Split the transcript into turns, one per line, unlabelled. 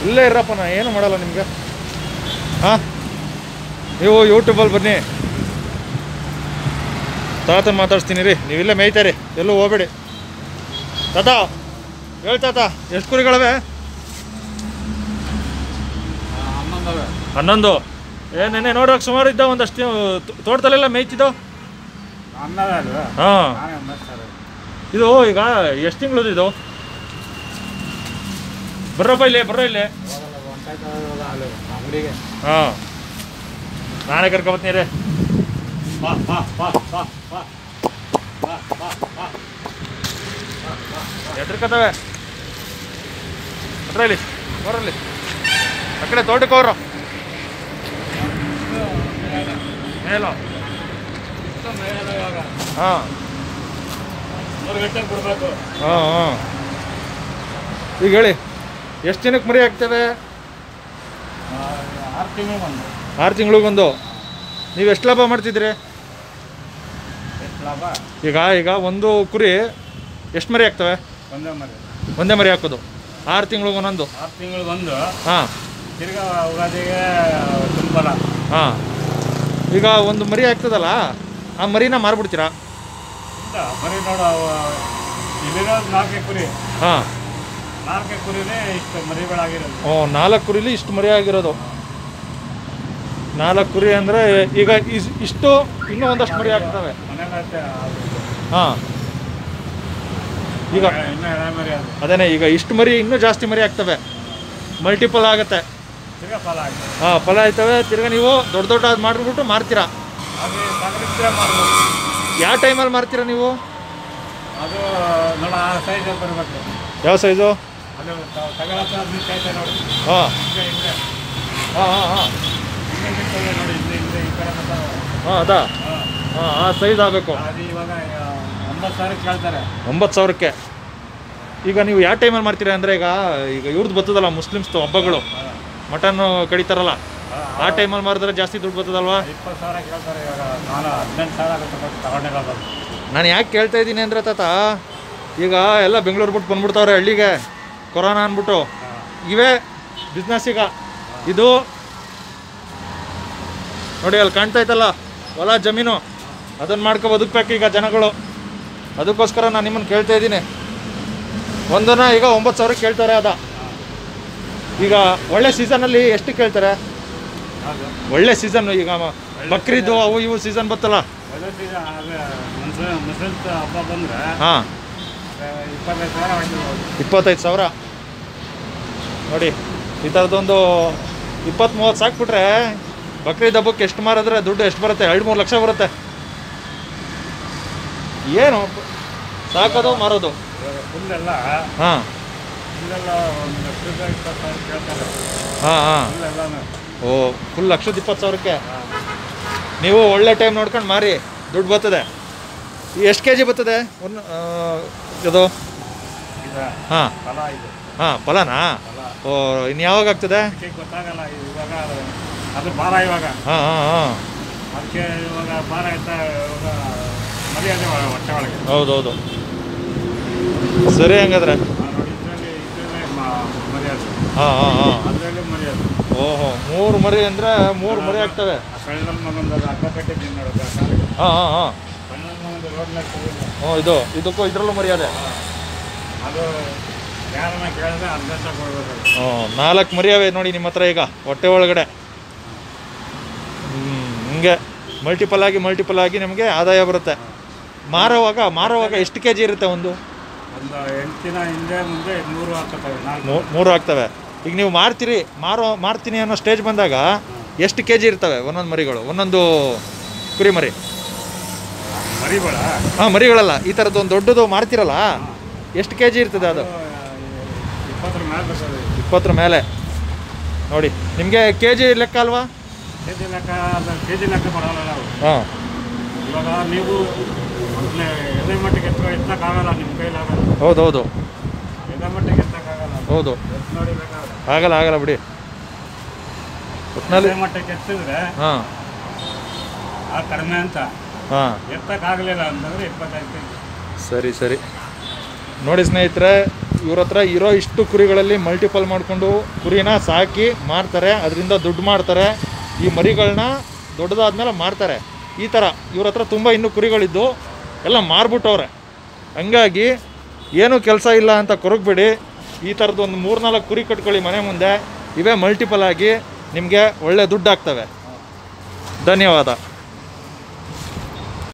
ಇಲ್ಲೇ ಇರಪ್ಪ ನಾ ಏನು ಮಾಡಲ್ಲ ನಿಮಗೆ ಹಾಂ ನೀವು ಯೂಟ್ಯೂಬಲ್ಲಿ ಬನ್ನಿ ತಾತನ ಮಾತಾಡ್ಸ್ತೀನಿ ರೀ ನೀವಿಲ್ಲೇ ಮೇಯ್ತಾರೆ ಎಲ್ಲೂ ಹೋಗ್ಬೇಡಿ ತಾತ ಹೇಳಿ ತಾತ ಎಷ್ಟು ಕುರಿಗಳವೆ
ಹನ್ನೊಂದವೆ
ಹನ್ನೊಂದು ಏ ನೆನ್ನೆ ನೋಡೋಕೆ ಸುಮಾರು ಇದ್ದ ಒಂದಷ್ಟು ತೋ- ತೋಟದಲ್ಲೆಲ್ಲ ಮೇಯ್ತಿದ್ದೋ
ಹನ್ನೊಂದು ಅಲ್ವಾ
ಹಾಂ
ನಾನೇ ಮೇಯ್ತಾರೆ
ಇದು ಈಗ ಎಷ್ಟು ತಿಂಗಳದು ಇದು ಬರ್ರಪ್ಪ ಇಲ್ಲಿ ಬರ್ರ ಇಲ್ಲಿ
ಹೊಂಟಾಯ್ತು ಅಲ್ಲಿ ಅಂಗಡಿಗೆ
ಹಾಂ ನಾನೇ ಕರ್ಕೊಬತ್ತೀನಿ ರೀ ಬಾ ಬಾ ಬಾ ಬಾ ಬಾ ಬಾ ಬಾ ಬಾ ಎದ್ರಕತ್ತವೆ ಅದ್ರಲ್ಲಿ ಬರಲಿ ಆ ಕಡೆ ತೋಟಕ್ಕೆ ಹೋಗ್ರು ಮೇಲೋ
ಇವಾಗ
ಹಾಂ
ಮೂರು ಗಂಟೆಗೆ ಬಿಡ್ಬೇಕು
ಹಾಂ ಹಾಂ ಈಗ ಹೇಳಿ ಎಷ್ಟು ದಿನಕ್ಕೆ ಮರಿ ಆಗ್ತವೆ
ಆರು ತಿಂಗಳು ಬಂದು
ಆರು ತಿಂಗಳಿಗೊಂದು ನೀವು ಎಷ್ಟು ಲಾಭ ಮಾಡ್ತಿದ್ರಿ
ಎಷ್ಟು ಲಾಭ
ಈಗ ಈಗ ಒಂದು ಕುರಿ ಎಷ್ಟು ಮರಿ ಆಗ್ತವೆ
ಒಂದೇ ಮರಿ
ಒಂದೇ ಮರಿ ಹಾಕೋದು ಆರು ತಿಂಗಳಿಗೆ ಒಂದೊಂದು
ಆರು ತಿಂಗಳು ಬಂದು
ಹಾಂ
ತಿರ್ಗಾ ಯುಗಾದಿಗೆ ತುಂಬಲ್ಲ
ಹಾಂ ಈಗ ಒಂದು ಮರಿ ಆಗ್ತದಲ್ಲ ಆ ಮರಿನ ಮಾರ್ಬಿಡ್ತೀರಾ
ಇಲ್ಲ ಬರೀ ನೋಡು ಅವು ಇಲ್ಲಿರೋದು ನಾಲ್ಕೇ ಕುರಿ
ಹಾಂ
ನಾಲ್ಕೇ ಕುರಿನೇ ಇಷ್ಟು ಮರಿಗಳಾಗಿರೋದು
ಓ ನಾಲ್ಕು ಕುರಿಲಿ ಇಷ್ಟು ಮರಿ ಆಗಿರೋದು ನಾಲ್ಕು ಕುರಿ ಅಂದರೆ ಈಗ ಇಸ್ ಇಷ್ಟು ಇನ್ನೂ ಒಂದಷ್ಟು ಮರಿ ಆಗ್ತವೆ
ಮನೇಲಿ
ಹಾಂ ಈಗ
ಇನ್ನೂ ಎಳೆ ಮರಿ ಅದು
ಅದೇನೇ ಈಗ ಇಷ್ಟು ಮರಿ ಇನ್ನೂ ಜಾಸ್ತಿ ಮರಿ ಆಗ್ತವೆ ಮಲ್ಟಿಪಲ್ ಆಗುತ್ತೆ
ತಿರ್ಗಾ ಫಲ ಆಗಿದೆ
ಹಾಂ ಫಲ ಆಯ್ತವೆ ತಿರ್ಗಾ ನೀವು ದೊಡ್ಡ ದೊಡ್ಡ ಅದು ಮಾಡಿಬಿಟ್ಟು ಮಾರ್ತೀರಾ
ಅದು ತಗಲಿದ್ರೆ ಮಾಡ್ಬೋದು
ಯಾವ ಟೈಮಲ್ಲಿ ಮಾರ್ತೀರಾ ನೀವು
ಅದು ನೋಡ ಆ ಸೈಜ್ ಬರಬೇಕು
ಯಾವ ಸೈಜು
ಅದು ತಗೊಳತ್ತ ನಿಂತೈತೆ ನೋಡಿ
ಹಾಂ
ಹಿಂಗೆ ಹಿಂಗೆ
ಹಾಂ ಹಾಂ ಹಾಂ
ಹಿಂಗೆ ನಿಂತದೆ ನೋಡಿ ಹಿಂದೆ ಹಿಂದೆ ಈ ಕಡೆ ಬರ್ತಾವೆ.
ಹಾಂ ಅದಾ
ಹಾಂ
ಹಾಂ ಆ ಸೈಜ್ ಆಗಬೇಕು
ಅದು ಇವಾಗ ಆ, ಒಂಬತ್ತು ಸಾವಿರ ಕೇಳ್ತಾರೆ
ಒಂಬತ್ತು ಸಾವಿರಕ್ಕೆ ಈಗ ನೀವು ಯಾವ ಟೈಮಲ್ಲಿ ಮಾಡ್ತೀರಾ ಅಂದರೆ ಈಗ ಈಗ ಇವ್ರದ್ದು ಬರ್ತದಲ್ಲ ಮುಸ್ಲಿಮ್ಸ್ದು ಹಬ್ಬಗಳು ಮಟನ್ನು ಕಡಿತಾರಲ್ಲ ಆ ಟೈಮಲ್ಲಿ ಮಾರಿದ್ರೆ ಜಾಸ್ತಿ ದುಡ್ಡು ಬರ್ತದಲ್ವಾ
ಇಪ್ಪತ್ತು ಸಾವಿರ ಕೇಳ್ತಾರೆ ಇವಾಗ ನಾನು ಹದಿನೆಂಟು ಸಾವಿರ ಆಗುತ್ತೆ ಬಟ್ ತಗೊಂಡಿರೋದು
ನಾನು ಯಾಕೆ ಕೇಳ್ತಾ ಇದ್ದೀನಿ ಅಂದರೆ ತಾತ ಈಗ ಎಲ್ಲ ಬೆಂಗಳೂರು ಬಿಟ್ಟು ಬಂದ್ಬಿಡ್ತಾವ್ರೆ ಹಳ್ಳಿಗೆ ಕೊರೋನಾ ಅಂದ್ಬಿಟ್ಟು ಇವೇ ಬಿಸ್ನೆಸ್ ಈಗ ಇದು ನೋಡಿ ಅಲ್ಲಿ ಕಾಣ್ತಾ ಇತ್ತಲ್ಲ ಹೊಲ ಜಮೀನು ಅದನ್ನು ಮಾಡ್ಕೊ ಬದುಕಬೇಕು ಈಗ ಜನಗಳು ಅದಕ್ಕೋಸ್ಕರ ನಾನು ನಿಮ್ಮನ್ನು ಕೇಳ್ತಾ ಇದ್ದೀನಿ ಒಂದನ್ನ ಈಗ ಒಂಬತ್ತು ಸಾವಿರ ಕೇಳ್ತಾರೆ ಅದ ಈಗ ಒಳ್ಳೆ ಸೀಸನಲ್ಲಿ ಎಷ್ಟು ಕೇಳ್ತಾರೆ
ಹೌದು
ಒಳ್ಳೆ ಸೀಸನ್ ಈಗ ಮ- ಬಕ್ರೀದು ಅವು ಇವು ಸೀಸನ್ ಬತ್ತಲ್ಲ
ಒಳ್ಳೆ ಸೀಸನ್ ಆದರೆ ಮುಸ್ಲಿಮ್ ಮುಸ್ಲಿಮ್ಸ್ ಹಬ್ಬ ಬಂದರೆ
ಹಾಂ
ಇಪ್ಪತ್ತೈದು ಸಾವಿರ ಆಗಿರ್ಬೋದು
ಇಪ್ಪತ್ತೈದು ಸಾವಿರ ನೋಡಿ ಈ ಥರದ್ದೊಂದು ಇಪ್ಪತ್ತು ಮೂವತ್ತು ಸಾಕ್ಬಿಟ್ರೆ ಬಕ್ರೀದ್ ಹಬ್ಬಕ್ಕೆ ಎಷ್ಟು ಮಾರಿದ್ರೆ ದುಡ್ಡು ಎಷ್ಟು ಬರುತ್ತೆ ಎರಡು ಮೂರು ಲಕ್ಷ ಬರುತ್ತೆ ಏನು ಸಾಕೋದು ಮಾರೋದು
ಇವಾಗ ಫುಲ್ಲೆಲ್ಲ
ಹಾಂ
ಫುಲ್ಲೆಲ್ಲ ಒಂದು ಲಕ್ಷದ ಇಪ್ಪತ್ತು ಸಾವಿರ ಕೇಳ್ತಾರೆ
ಹಾಂ ಹಾಂ
ಫುಲ್ಲೆಲ್ಲನೂ
ಓ ಫುಲ್ ಲಕ್ಷದ ಇಪ್ಪತ್ತು ಸಾವಿರಕ್ಕೆ ನೀವು ಒಳ್ಳೆ ಟೈಮ್ ನೋಡ್ಕೊಂಡು ಮಾರಿ ದುಡ್ಡು ಬರ್ತದೆ ಎಷ್ಟು ಕೆ ಜಿ ಬರ್ತದೆ ಒಂದು ಆ, ಇದು
ಇದೆ
ಹಾಂ
ಫಲ ಇದೆ
ಹಾಂ ಫಲನಾ
ಫಲ
ಓ ಇನ್ನು ಯಾವಾಗ ಆಗ್ತದೆ
ಅದಕ್ಕೆ ಗೊತ್ತಾಗಲ್ಲ ಇವಾಗ ಅದು- ಅದು ಭಾರ ಇವಾಗ
ಹಾಂ ಹಾಂ ಹಾಂ
ಅದಕ್ಕೆ ಇವಾಗ ಭಾರ ಆಯ್ತಾ ಇವಾಗ ಮರ್ಯಾದೆ ಹೊಟ್ಟೆ ಒಳಗೆ
ಹೌದೌದು ಸರಿ ಹಂಗಾದ್ರೆ
ಆ ನೋಡಿ ಇದರಲ್ಲಿ ಇದರಲ್ಲೇ ಮರ್ಯಾದೆ
ಹಾಂ ಹಾಂ ಹಾಂ
ಅದರಲ್ಲಿ ಮರ್ಯಾದೆ
ಓಹೋ ಮೂರು ಮರಿ ಅಂದರೆ ಮೂರು ಮರಿ ಆಗ್ತವೆ
ಆ ಕಳ್ಳನ ಮಗಂದು ಅದು ಅಡ್ಡ ಕಟ್ಟಿದ್ದೀನಿ ನೋಡೋದು ಆ ಕಾಲಿಗೆ
ಹಾಂ ಹಾಂ ಹಾಂ
ಕಳ್ಳನ ಮಗಂದು ರೋಡ್ನಾಗ ತಗೊಂಡು
ಹ್ಞೂ ಇದು ಇದಕ್ಕೂ ಇದರಲ್ಲೂ ಮರ್ಯಾದೆ
ಅದು ಯಾರನ್ನ ಕೇಳಿದ್ರೆ ಅರ್ಧಂತ ಕೊಡ್ಬೇಕು
ಹ್ಞೂ ನಾಲ್ಕು ಮರಿ ಅವೆ ನೋಡಿ ನಿಮ್ಮ ಹತ್ರ ಈಗ ಹೊಟ್ಟೆ ಒಳಗಡೆ ಹ್ಞೂ ಹಿಂಗೆ ಮಲ್ಟಿಪಲ್ ಆಗಿ ಮಲ್ಟಿಪಲ್ ಆಗಿ ನಿಮಗೆ ಆದಾಯ ಬರುತ್ತೆ ಮಾರೋವಾಗ ಮಾರೋವಾಗ ಎಷ್ಟು ಕೆ ಜಿ ಇರುತ್ತೆ ಒಂದು
ಒಂದು ಎಂಟು ದಿನ ಹಿಂದೆ ಮುಂದೆ ನೂರು ಹಾಕತ್ತವೆ ನಾಲ್ಕು
ಮೂ- ಮೂರು ಆಗ್ತವೆ ಈಗ ನೀವು ಮಾರ್ತೀರಿ ಮಾರೋ ಮಾರ್ತೀನಿ ಅನ್ನೋ ಸ್ಟೇಜ್ ಬಂದಾಗ ಎಷ್ಟು ಕೆ ಜಿ ಇರ್ತವೆ ಒಂದೊಂದು ಮರಿಗಳು ಒಂದೊಂದು ಕುರಿ ಮರಿ
ಮರಿಬೇಡ
ಹಾಂ ಮರಿಗಳಲ್ಲ ಈ ಥರದ್ದು ಒಂದು ದೊಡ್ಡದು ಮಾರ್ತಿರಲ್ಲ ಎಷ್ಟು ಕೆ ಜಿ ಇರ್ತದೆ ಅದು
ಇಪ್ಪತ್ತರ ಮೇಲೆ ಬರ್ತದೆ
ಇಪ್ಪತ್ತರ ಮೇಲೆ ನೋಡಿ ನಿಮಗೆ ಕೆ ಜಿ ಲೆಕ್ಕ ಅಲ್ವಾ
ಕೆ ಜಿ ಲೆಕ್ಕ ಕೆ ಜಿ ಲೆಕ್ಕ ಬರೋಲ್ಲ ನಾವು
ಹಾಂ
ಇವಾಗ ನೀವು ಮೊದಲೇ ಎದೆ ಮಟ್ಟಿಗೆ ಎತ್ತ ಎತ್ತಕ್ಕಾಗಲ್ಲ ನಿಮ್ಮ ಕೈಲಾಗಲ್ಲ
ಹೌದು ಹೌದು
ಎದೆ ಮಟ್ಟಿಗೆ ಎತ್ತಕ್ಕಾಗಲ್ಲ
ಹೌದು
ಎತ್ತು ನೋಡಿ ಬೇಕಾದ್ರೆ
ಆಗಲ್ಲ ಆಗಲ್ಲ ಬಿಡಿ ಒಟ್ಟಿನಲ್ಲಿ
ಎದೆ ಮಟ್ಟಕ್ಕೆ ಎತ್ತಿದ್ರೆ
ಹಾಂ
ಆ ಕಡಿಮೆ ಅಂತ
ಹಾಂ
ಎತ್ತಕ್ಕಾಗಲಿಲ್ಲ ಅಂತಂದ್ರೆ ಇಪ್ಪತ್ತೈದು ಕೆ ಜಿ
ಸರಿ ಸರಿ ನೋಡಿ ಸ್ನೇಹಿತರೆ ಇವ್ರ ಹತ್ರ ಇರೋ ಇಷ್ಟು ಕುರಿಗಳಲ್ಲಿ ಮಲ್ಟಿಪಲ್ ಮಾಡಿಕೊಂಡು ಕುರಿನ ಸಾಕಿ ಮಾರ್ತಾರೆ ಅದರಿಂದ ದುಡ್ಡು ಮಾಡ್ತಾರೆ ಈ ಮರಿಗಳನ್ನ ದೊಡ್ಡದಾದ್ಮೇಲೆ ಮಾರ್ತಾರೆ ಈ ಥರ ಇವ್ರ ಹತ್ರ ತುಂಬ ಇನ್ನೂ ಕುರಿಗಳಿದ್ದು ಎಲ್ಲ ಮಾರ್ಬಿಟ್ಟವ್ರೆ ಹಂಗಾಗಿ ಏನೂ ಕೆಲಸ ಇಲ್ಲ ಅಂತ ಕೊರಗಬೇಡಿ ಈ ಥರದ್ದು ಒಂದು ಮೂರ್ನಾಲ್ಕು ಕುರಿ ಕಟ್ಕೊಳ್ಳಿ ಮನೆ ಮುಂದೆ ಇವೇ ಮಲ್ಟಿಪಲ್ ಆಗಿ ನಿಮಗೆ ಒಳ್ಳೆ ದುಡ್ಡು ಆಗ್ತವೆ ಧನ್ಯವಾದ